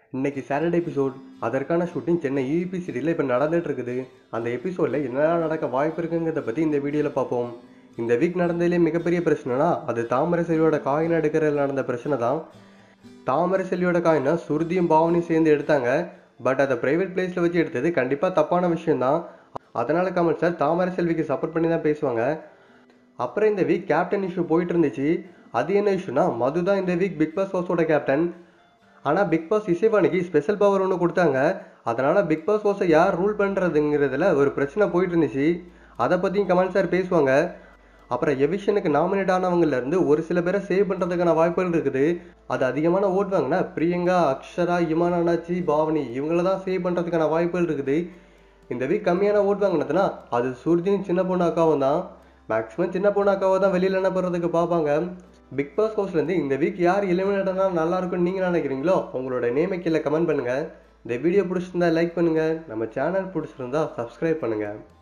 இன்னைக்கு Saturday episode அதற்கான shooting Chennai யூபி சிட்டியில் இப்போ நடந்துட்டு இருக்குது அந்த எபிசோடில் என்னெல்லாம் நடக்க வாய்ப்பு இருக்குங்கிறத பற்றி இந்த வீடியோவில் பார்ப்போம் இந்த வீக் நடந்ததுலேயே மிகப்பெரிய பிரச்சனைனா அது தாமரை செல்வியோட காயின் எடுக்கிறதுல நடந்த பிரச்சனை தான் தாமரை செல்வியோட காயினை சுருதியும் பாவனையும் சேர்ந்து எடுத்தாங்க பட் அதை ப்ரைவேட் பிளேஸில் வச்சு எடுத்தது கண்டிப்பாக தப்பான விஷயம்தான் அதனால் கமல் சார் தாமரை செல்விக்கு சப்போர்ட் பண்ணி தான் பேசுவாங்க அப்புறம் இந்த வீக் கேப்டன் இஷ்யூ போயிட்டு இருந்துச்சு அது என்ன இஷ்யூனா மது தான் இந்த வீக் பிக் பாஸ் ஹவுஸோட கேப்டன் ஆனால் பிக் பாஸ் இசைவாணிக்கு ஸ்பெஷல் பவர் ஒன்று கொடுத்தாங்க அதனால் பிக் பாஸ் ஹவுஸை யார் ரூல் பண்ணுறதுங்கிறதுல ஒரு பிரச்சனை போயிட்டு இருந்துச்சு அதை பற்றியும் கமல் சார் பேசுவாங்க அப்புறம் எவிஷனுக்கு நாமினேட் ஆனவங்கல இருந்து ஒரு சில பேரை சேவ் பண்ணுறதுக்கான வாய்ப்புகள் இருக்குது அது அதிகமான ஓட் வாங்கினா பிரியங்கா அக்ஷரா இமான் அண்ணாச்சி பாவனி இவங்கள தான் சேவ் பண்ணுறதுக்கான வாய்ப்புகள் இருக்குது இந்த வீக் கம்மியான ஓட் வாங்கினதுன்னா அது சுருதியும் சின்ன பொண்ணு அக்காவும் தான் மேக்ஸிமம் சின்ன பொண்ணு அக்காவை தான் வெளியில் என்ன போகிறதுக்கு பார்ப்பாங்க பிக் பாஸ் ஹவுஸ்லேருந்து இந்த வீக் யார் எலிமினேட்டர்னா நல்லா இருக்கும்னு நீங்கள் நினைக்கிறீங்களோ உங்களோட நேமை கீழே கமெண்ட் பண்ணுங்கள் இந்த வீடியோ பிடிச்சிருந்தா லைக் பண்ணுங்கள் நம்ம சேனல் பிடிச்சிருந்தா சப்ஸ்கிரைப் பண்ணுங்கள்